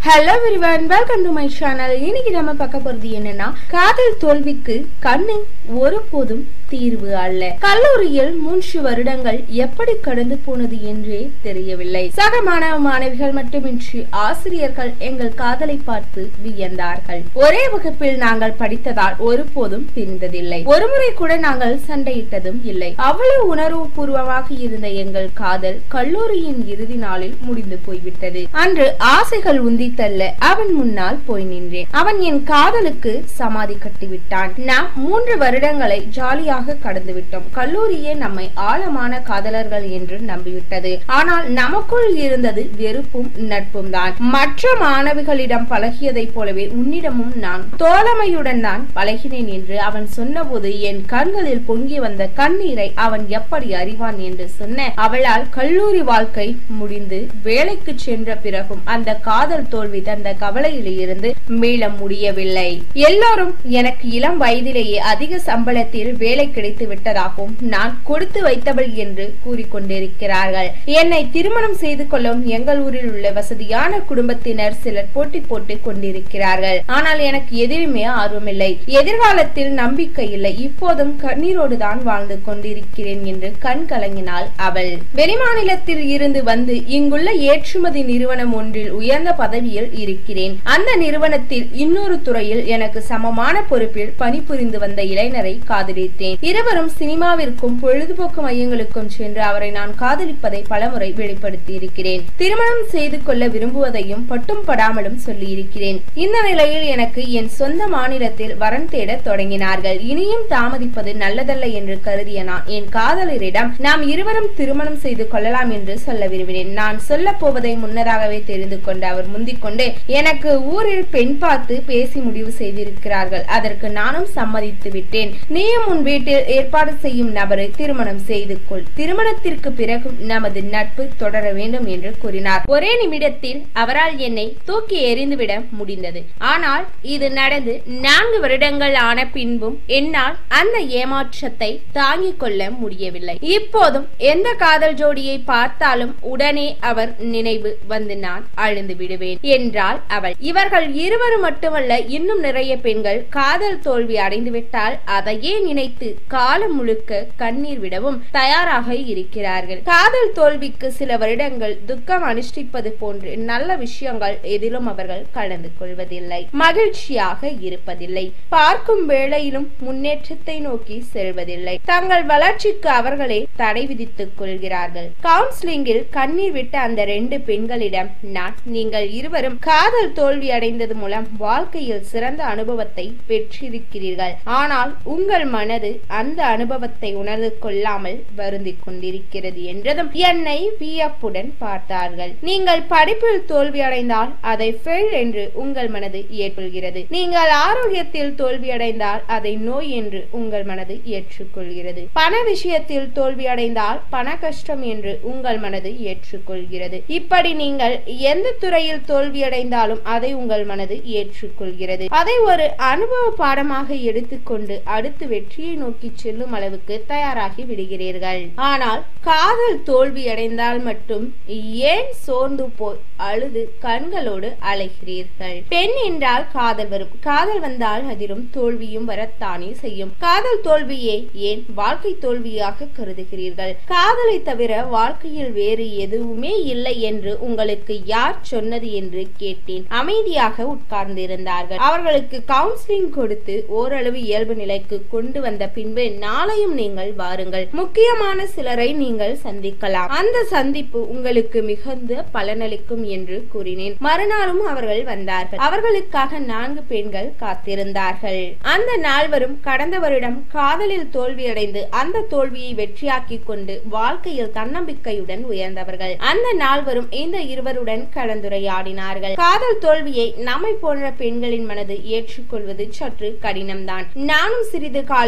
hello everyone welcome to my channel இன்னைக்கு நம்ம பார்க்க போறது என்னன்னா காதல் தோல்விக்கு கண்ணு ஒருபோதும் தீர்வு அல்ல கல்லூரியில் மூன்று வருடங்கள் எப்படி கடந்து போனது என்றே தெரியவில்லை சக மாணவ மாணவிகள் மட்டுமின்றி ஆசிரியர்கள் எங்கள் காதலை பார்த்து வியந்தார்கள் ஒரே வகுப்பில் நாங்கள் படித்ததால் ஒருபோதும் பிரிந்ததில்லை ஒருமுறை கூட நாங்கள் சண்டையிட்டதும் இல்லை அவ்வளவு உணர்வு பூர்வமாக இருந்த எங்கள் காதல் கல்லூரியின் இறுதி நாளில் முடிந்து போய்விட்டது அன்று ஆசைகள் உந்தி தள்ள அவன் முன்னால் போய் நின்றேன் அவன் என் காதலுக்கு சமாதி கட்டிவிட்டான் நாம் மூன்று வருடங்களை ஜாலியாக கடந்து விட்டோம் கல்லூரியே நம்மை ஆழமான காதலர்கள் என்று நம்பிவிட்டது ஆனால் நமக்குள் இருந்தது வெறுப்பும் நட்பும் தான் மற்ற மாணவிகளிடம் பழகியதைப் போலவே உன்னிடமும் நான் தோழமையுடன் தான் பழகினேன் என்று அவன் சொன்னபோது என் கண்களில் பொங்கி வந்த கண்ணீரை அவன் எப்படி அறிவான் என்று சொன்ன அவளால் கல்லூரி வாழ்க்கை முடிந்து வேலைக்கு சென்ற பிறகும் அந்த காதல் தோல்வி தந்த கவலையில் இருந்து மீள முடியவில்லை எல்லோரும் எனக்கு இளம் வயதிலேயே அதிக சம்பளத்தில் வேலை கிடைத்து விட்டதாகவும் நான் கொடுத்து வைத்தவள் என்று கூறிக்கொண்டிருக்கிறார்கள் என்னை திருமணம் செய்து கொள்ளும் எங்கள் ஊரில் உள்ள வசதியான குடும்பத்தினர் சிலர் போட்டி போட்டுக் கொண்டிருக்கிறார்கள் ஆனால் எனக்கு எதிலுமே ஆர்வமில்லை எதிர்காலத்தில் நம்பிக்கை இல்லை இப்போதும் கண்ணீரோடு தான் வாழ்ந்து கொண்டிருக்கிறேன் என்று கண் கலங்கினாள் அவள் வெளிமாநிலத்தில் இருந்து வந்து இங்குள்ள ஏற்றுமதி நிறுவனம் ஒன்றில் உயர்ந்த பதவியில் இருக்கிறேன் அந்த நிறுவனத்தில் இன்னொரு துறையில் எனக்கு சமமான பொறுப்பில் பணிபுரிந்து வந்த இளைஞரை காதலித்தேன் இருவரும் சினிமாவிற்கும் பொழுதுபோக்கு மையங்களுக்கும் சென்று அவரை நான் காதலிப்பதை பலமுறை வெளிப்படுத்தி இருக்கிறேன் திருமணம் செய்து கொள்ள விரும்புவதையும் பட்டும் படாமலும் சொல்லி இருக்கிறேன் இந்த நிலையில் எனக்கு என் சொந்த மாநிலத்தில் வரன் தேட தொடங்கினார்கள் இனியும் தாமதிப்பது நல்லதல்ல என்று கருதிய நான் என் காதலரிடம் நாம் இருவரும் திருமணம் செய்து கொள்ளலாம் என்று சொல்ல விரும்பினேன் நான் சொல்ல போவதை முன்னதாகவே தெரிந்து கொண்டு அவர் முந்திக் கொண்டு எனக்கு ஊரில் பெண் பார்த்து பேசி முடிவு செய்திருக்கிறார்கள் அதற்கு நானும் சம்மதித்து விட்டேன் நீயும் உன் வீட்டில் ஏற்பாடு செய்யும் நபரை திருமணம் செய்து கொள் திருமணத்திற்கு பிறகும் நமது நட்பு தொடர வேண்டும் என்று கூறினார் ஒரே நிமிடத்தில் அவரால் என்னை தூக்கி எறிந்துவிட முடிந்தது ஆனால் இது நடந்து நான்கு வருடங்கள் ஆன பின்பும் என்னால் அந்த ஏமாற்றத்தை தாங்கிக் கொள்ள முடியவில்லை இப்போதும் எந்த காதல் ஜோடியை பார்த்தாலும் உடனே அவர் நினைவு வந்து நான் அழுந்து விடுவேன் என்றால் அவள் இவர்கள் இருவரும் மட்டுமல்ல இன்னும் நிறைய பெண்கள் காதல் தோல்வி அடைந்துவிட்டால் அதையே நினைத்து காலம் முழுக்க கண்ணீர் விடவும் தயாராக இருக்கிறார்கள் காதல் தோல்விக்கு சில வருடங்கள் துக்கம் அனுஷ்டிப்பது போன்று நல்ல விஷயங்கள் எதிலும் அவர்கள் கலந்து கொள்வதில்லை மகிழ்ச்சியாக இருப்பதில்லை பார்க்கும் வேளையிலும் முன்னேற்றத்தை நோக்கி செல்வதில்லை தங்கள் வளர்ச்சிக்கு அவர்களே தடை விதித்துக் கொள்கிறார்கள் கவுன்சிலிங்கில் கண்ணீர் விட்ட அந்த ரெண்டு பெண்களிடம் நான் நீங்கள் இருவரும் காதல் தோல்வி அடைந்தது மூலம் வாழ்க்கையில் சிறந்த அனுபவத்தை பெற்றிருக்கிறீர்கள் ஆனால் உங்கள் மனது அந்த அனுபவத்தை உணர்ந்து கொள்ளாமல் வருந்திக் கொண்டிருக்கிறது என்றதும் என்னை வியப்புடன் பார்த்தார்கள் நீங்கள் படிப்பில் தோல்வி அடைந்தால் அதை ஃபெயில் என்று உங்கள் மனது ஏற்றுக்கொள்கிறது நீங்கள் ஆரோக்கியத்தில் தோல்வி அடைந்தால் அதை நோய் என்று உங்கள் மனது ஏற்றுக்கொள்கிறது பண விஷயத்தில் தோல்வி அடைந்தால் பண கஷ்டம் என்று உங்கள் மனது ஏற்றுக்கொள்கிறது இப்படி நீங்கள் எந்த துறையில் தோல்வியடைந்தாலும் அதை உங்கள் மனது ஏற்றுக்கொள்கிறது அதை ஒரு அனுபவ பாடமாக எடுத்துக்கொண்டு அடுத்து வெற்றியை நோக்கி செல்லும் அளவுக்கு தயாராகி விடுகிறீர்கள் ஆனால் காதல் தோல்வி அடைந்தால் மட்டும் ஏன் சோர்ந்து போய் அழுது கண்களோடு அலைகிறீர்கள் பெண் என்றால் காதல் வரும் காதல் வந்தால் அதிலும் தோல்வியும் வரத்தானே செய்யும் காதல் தோல்வியை ஏன் வாழ்க்கை தோல்வியாக கருதுகிறீர்கள் காதலை தவிர வாழ்க்கையில் வேறு எதுவுமே இல்லை என்று உங்களுக்கு யார் சொன்னது என்று கேட்டேன் அமைதியாக உட்கார்ந்திருந்தார்கள் அவர்களுக்கு கவுன்சிலிங் கொடுத்து ஓரளவு இயல்பு நிலைக்கு கொண்டு வந்த பின்பு நாளையும் நீங்கள் வாருங்கள் முக்கியமான சிலரை நீங்கள் சந்திக்கலாம் அந்த சந்திப்பு உங்களுக்கு மிகுந்த பலனளிக்கும் என்று கூறினேன் மறுநாளும் அவர்கள் வந்தார்கள் அவர்களுக்காக நான்கு பெண்கள் காத்திருந்தார்கள் அந்த நால்வரும் கடந்த வருடம் காதலில் தோல்வியடைந்து அந்த தோல்வியை வெற்றியாக்கி கொண்டு வாழ்க்கையில் தன்னம்பிக்கையுடன் உயர்ந்தவர்கள் அந்த நால்வரும் இந்த இருவருடன் கலந்துரையாடினார்கள் காதல் தோல்வியை நம்மை போன்ற பெண்களின் மனது ஏற்றுக்கொள்வது சற்று கடினம்தான் நானும் சிறிது காலம் உங்கள்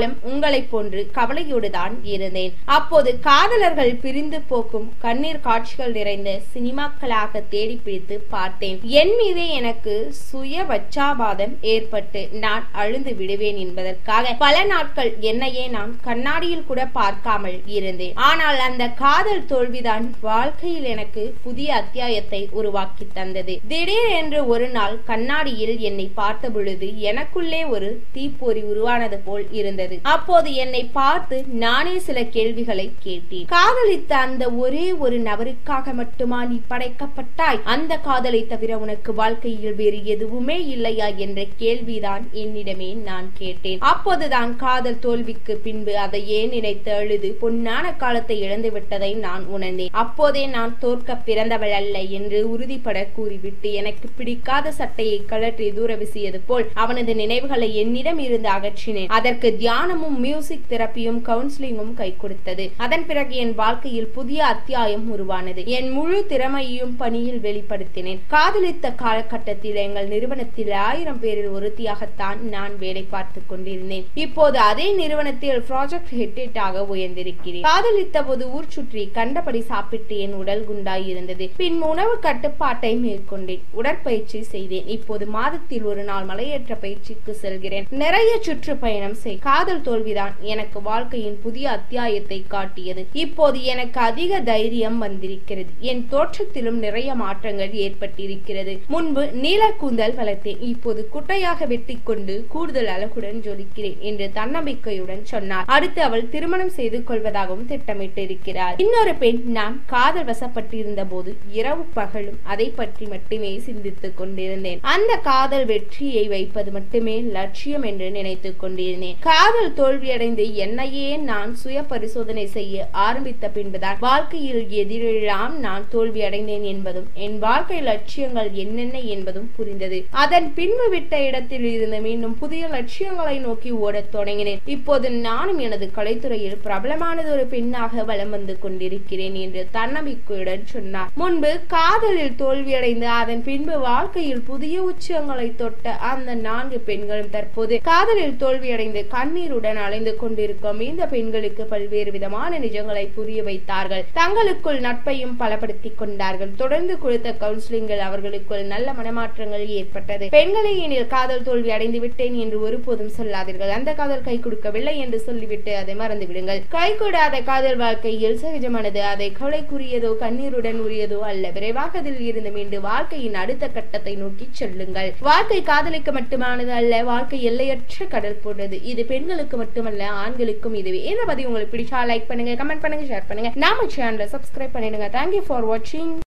உங்களைப் போன்று கவலையோடு தான் இருந்தேன் அப்போது காதலர்கள் பிரிந்து போக்கும் கண்ணீர் காட்சிகள் நிறைந்த சினிமாக்களாக தேடி பிடித்து பார்த்தேன் என் மீதே எனக்கு சுய வச்சாபாதம் ஏற்பட்டு நான் அழுந்து விடுவேன் என்பதற்காக பல நாட்கள் என்னையே நான் கண்ணாடியில் கூட பார்க்காமல் இருந்தேன் ஆனால் அந்த காதல் தோல்விதான் வாழ்க்கையில் எனக்கு புதிய அத்தியாயத்தை உருவாக்கி தந்தது திடீர் என்று ஒரு நாள் கண்ணாடியில் என்னை பார்த்த பொழுது எனக்குள்ளே ஒரு தீப்பொறி உருவானது போல் இருந்தது அப்போது என்னை பார்த்து நானே சில கேள்விகளை கேட்டேன் காதலித்த அந்த ஒரே ஒரு நபருக்காக மட்டுமா நீ படைக்கப்பட்டாய் அந்த காதலை தவிர உனக்கு வாழ்க்கையில் வேறு எதுவுமே இல்லையா என்ற கேள்விதான் என்னிடமே நான் கேட்டேன் அப்போதுதான் காதல் தோல்விக்கு பின்பு அதை ஏன் நினைத்து அழுது பொன்னான காலத்தை இழந்து விட்டதை நான் உணர்ந்தேன் அப்போதே நான் தோற்க பிறந்தவள் அல்ல என்று உறுதிப்பட கூறிவிட்டு எனக்கு பிடிக்காத சட்டையை கழற்றி தூர வீசியது போல் அவனது நினைவுகளை என்னிடம் இருந்து அகற்றினேன் அதற்கு தியானமும் மியூசிக் தெரப்பியும் கவுன்சிலிங்கும் கை கொடுத்தது அதன் பிறகு என் வாழ்க்கையில் புதிய அத்தியாயம் உருவானது என் முழு திறமையையும் பணியில் வெளிப்படுத்தினேன் காதலித்த காலகட்டத்தில் எங்கள் நிறுவனத்தில் ஆயிரம் பேரில் ஒருத்தியாகத்தான் நான் வேலை பார்த்து கொண்டிருந்தேன் இப்போது அதே நிறுவனத்தில் ப்ராஜெக்ட் ஹெட்டாக உயர்ந்திருக்கிறேன் காதலித்த போது ஊர் சுற்றி கண்டபடி சாப்பிட்டு என் உடல் குண்டாய் இருந்தது பின் உணவு கட்டுப்பாட்டை மேற்கொண்டேன் உடற்பயிற்சி செய்தேன் இப்போது மாதத்தில் ஒரு நாள் மலையேற்ற பயிற்சிக்கு செல்கிறேன் நிறைய சுற்றுப்பயணம் செய் காதல் தோல்விதான் எனக்கு வாழ்க்கையின் புதிய அத்தியாயத்தை காட்டியது இப்போது எனக்கு அதிக தைரியம் வந்திருக்கிறது என் தோற்றத்திலும் நிறைய மாற்றங்கள் ஏற்பட்டிருக்கிறது முன்பு நீல கூந்தல் வளர்த்தேன் இப்போது குட்டையாக வெட்டி கொண்டு கூடுதல் அழகுடன் ஜொலிக்கிறேன் என்று தன்னம்பிக்கையுடன் சொன்னார் அடுத்து அவள் திருமணம் செய்து கொள்வதாகவும் திட்டமிட்டிருக்கிறார் இன்னொரு பெண் நான் காதல் வசப்பட்டிருந்த போது இரவு பகலும் அதை பற்றி மட்டுமே சிந்தித்துக் கொண்டிருந்தேன் அந்த காதல் வெற்றியை வைப்பது மட்டுமே லட்சியம் என்று நினைத்துக் கொண்டிருந்தேன் காதல் தோல்வியடைந்து என்னையே நான் சுய பரிசோதனை செய்ய ஆரம்பித்த பின்புதான் வாழ்க்கையில் எதிரெல்லாம் நான் தோல்வி அடைந்தேன் என்பதும் என் வாழ்க்கை லட்சியங்கள் என்னென்ன என்பதும் புரிந்தது அதன் பின்பு விட்ட இடத்தில் இருந்து மீண்டும் புதிய லட்சியங்களை நோக்கி ஓடத் தொடங்கினேன் இப்போது நானும் எனது கலைத்துறையில் பிரபலமானது ஒரு பெண்ணாக வலம் வந்து கொண்டிருக்கிறேன் என்று தன்னம்பிக்கையுடன் சொன்னார் முன்பு காதலில் தோல்வியடைந்து அதன் பின்பு வாழ்க்கையில் புதிய உச்சங்களை தொட்ட அந்த நான்கு பெண்களும் தற்போது காதலில் தோல்வியடைந்து கண்ணீருடன் அலைந்து கொண்டிருக்கும் இந்த பெண்களுக்கு பல்வேறு விதமான நிஜங்களை புரிய வைத்தார்கள் தங்களுக்குள் நட்பையும் பலப்படுத்திக் கொண்டார்கள் தொடர்ந்து கொடுத்த கவுன்சிலிங்கள் அவர்களுக்குள் நல்ல மனமாற்றங்கள் ஏற்பட்டது பெண்களை எனில் காதல் தோல்வி அடைந்து விட்டேன் என்று ஒருபோதும் சொல்லாதீர்கள் அந்த காதல் கை கொடுக்கவில்லை என்று சொல்லிவிட்டு அதை மறந்து விடுங்கள் கை கூடாத காதல் வாழ்க்கையில் சகஜமானது அதை கவலைக்குரியதோ கண்ணீருடன் உரியதோ அல்ல விரைவாக அதில் இருந்து மீண்டு வாழ்க்கையின் அடுத்த கட்டத்தை நோக்கி செல்லுங்கள் வாழ்க்கை காதலுக்கு மட்டுமானது அல்ல வாழ்க்கை எல்லையற்ற கடல் போன்றது இது பெண்களுக்கு மட்டுமல்ல ஆண்களுக்கும் இதுவே இந்த பதிவு உங்களுக்கு பிடிச்சா லைக் பண்ணுங்க கமெண்ட் பண்ணுங்க ஷேர் பண்ணுங்க நாம சேனலை சப்ஸ்கிரைப் பண்ணிடுங்க தேங்க்யூ ஃபார் வாட்சிங்